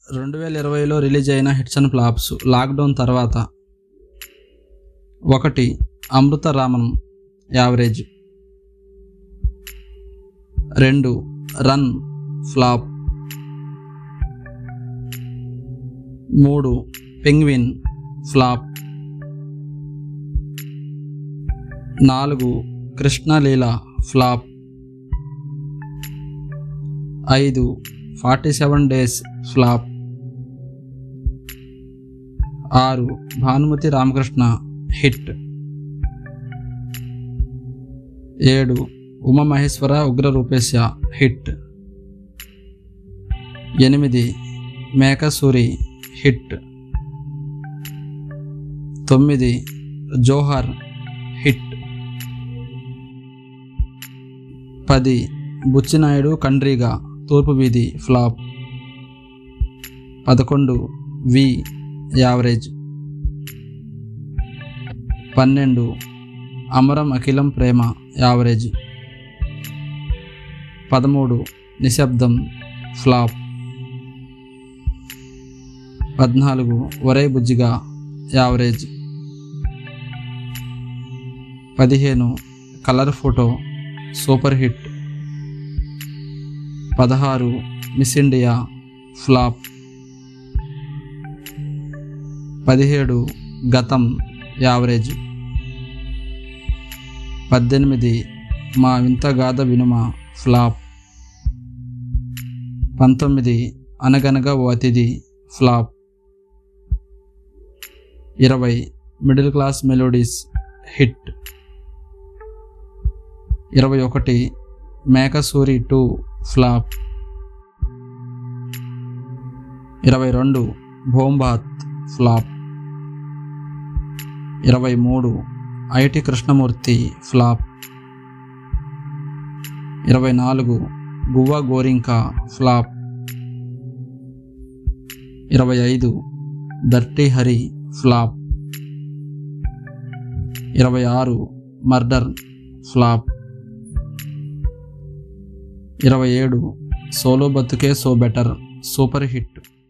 రెండు వేల ఇరవైలో రిలీజ్ అయిన హిట్స్ అండ్ ఫ్లాప్స్ లాక్డౌన్ తర్వాత ఒకటి అమృత రామన్ యావరేజ్ రెండు రన్ ఫ్లాప్ మూడు పెంగ్విన్ ఫ్లాప్ నాలుగు కృష్ణలీల ఫ్లాప్ ఐదు ఫార్టీ సెవెన్ డేస్ ఫ్లాప్ ఆరు భానుమతి రామకృష్ణ హిట్ ఏడు ఉమామహేశ్వర ఉగ్ర రూపేశ హిట్ ఎనిమిది మేకసూరి హిట్ తొమ్మిది జోహర్ హిట్ పది బుచ్చినాయుడు కండ్రిగా తూర్పు వీధి ఫ్లాప్ పదకొండు వి యావరేజ్ పన్నెండు అమరం అఖిలం ప్రేమ యావరేజ్ పదమూడు నిశ్శబ్దం ఫ్లాప్ పద్నాలుగు ఒరే బుజ్జిగా యావరేజ్ పదిహేను కలర్ ఫోటో సూపర్ హిట్ పదహారు మిస్ ఇండియా ఫ్లాప్ పదిహేడు గతం యావరేజ్ పద్దెనిమిది మా వింత గాథ వినుమ ఫ్లాప్ పంతొమ్మిది అనగనగా ఓ అతిథి ఫ్లాప్ ఇరవై మిడిల్ క్లాస్ మెలోడీస్ హిట్ ఇరవై ఒకటి మేకసూరి టూ ఫ్లాప్ ఇరవై రెండు భోంబాత్ ఫ్లాప్ ఇరవై మూడు ఐటి కృష్ణమూర్తి ఫ్లాప్ ఇరవై నాలుగు గువ్వా గోరింక ఫ్లాప్ ఇరవై ఐదు దర్టీ హరి ఫ్లాప్ ఇరవై ఆరు మర్డర్ ఫ్లాప్ ఇరవై ఏడు సోలో బతుకే సో బెటర్ సూపర్ హిట్